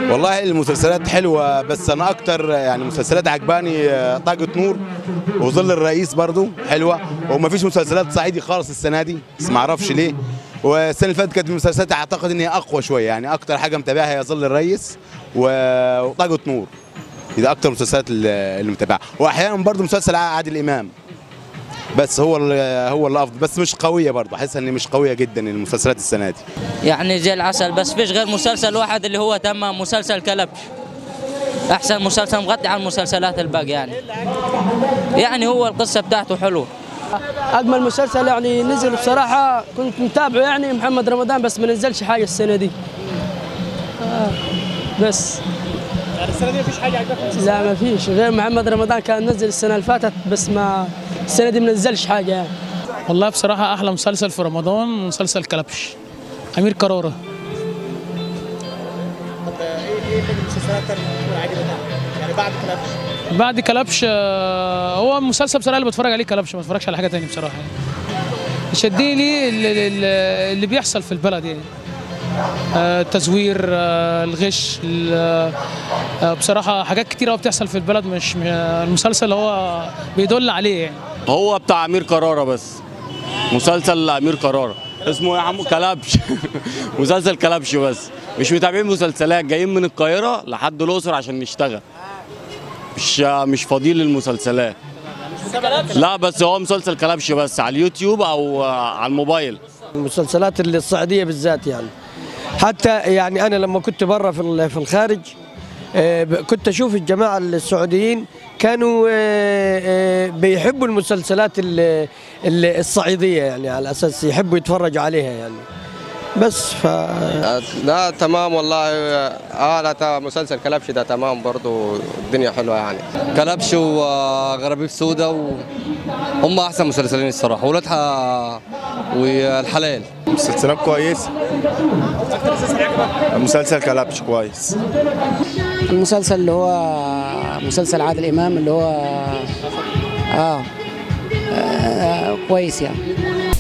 والله المسلسلات حلوة بس أنا أكتر يعني مسلسلات عجباني آه، طاقة نور وظل الرئيس برضو حلوة ومفيش مسلسلات صعيدي خالص السنة دي بس معرفش ليه والسنة اللي فاتت كانت المسلسلات أعتقد إن هي أقوى شوية يعني أكتر حاجة متابعها هي ظل الرئيس و- وطاقة نور ده أكتر مسلسلات اللي اللي متابعها وأحيانا برضو مسلسل عادل إمام بس هو ال- هو الافضل بس مش قويه برضه حاسس ان مش قويه جدا المسلسلات السنه دي يعني زي العسل بس فيش غير مسلسل واحد اللي هو تمام مسلسل كلبش احسن مسلسل مغطي على المسلسلات الباقي يعني يعني هو القصه بتاعته حلوه اجمل مسلسل يعني نزل بصراحه كنت متابعه يعني محمد رمضان بس ما نزلش حاجه السنه دي آه بس يعني السنه دي مفيش حاجه عجبتك لا ما فيش غير محمد رمضان كان نزل السنه اللي فاتت بس ما السنه دي ما نزلش حاجه يعني والله بصراحه احلى مسلسل في رمضان مسلسل كلبش امير كرارة بعد كلبش آه، هو مسلسل بصراحه اللي بتفرج عليه كلبش ما بتفرجش على حاجه تانية بصراحه يعني شدني ليه اللي, اللي- اللي بيحصل في البلد يعني آه، التزوير آه، الغش ال- آه، بصراحه حاجات كتيره قوي بتحصل في البلد مش م- المسلسل اللي هو بيدل عليه يعني هو بتاع امير كرارة بس مسلسل امير كرارة اسمه يا عم كلبش مسلسل كلبش بس مش متابعين مسلسلات جايين من القاهرة لحد الأقصر عشان نشتغل مش مش فاضيين للمسلسلات لا بس هو مسلسل كلبش بس على اليوتيوب او على الموبايل المسلسلات اللي الصعيديه بالذات يعني حتى يعني انا لما كنت برا في ال- في الخارج آه، ب- كنت اشوف الجماعه السعوديين كانوا آه، آه، بيحبوا المسلسلات ال- ال- الصعيديه يعني على اساس يحبوا يتفرجوا عليها يعني بس ف لا تمام والله اه لا تا- مسلسل كلبش ده تمام برضو الدنيا حلوه يعني كلبش وغرابيب سودا و... هم احسن مسلسلين الصراحه ولادها والحلال مسلسلات كويسه مسلسل كلبش كويس المسلسل اللي هو مسلسل عادل امام اللي هو اه, آه كويس يعني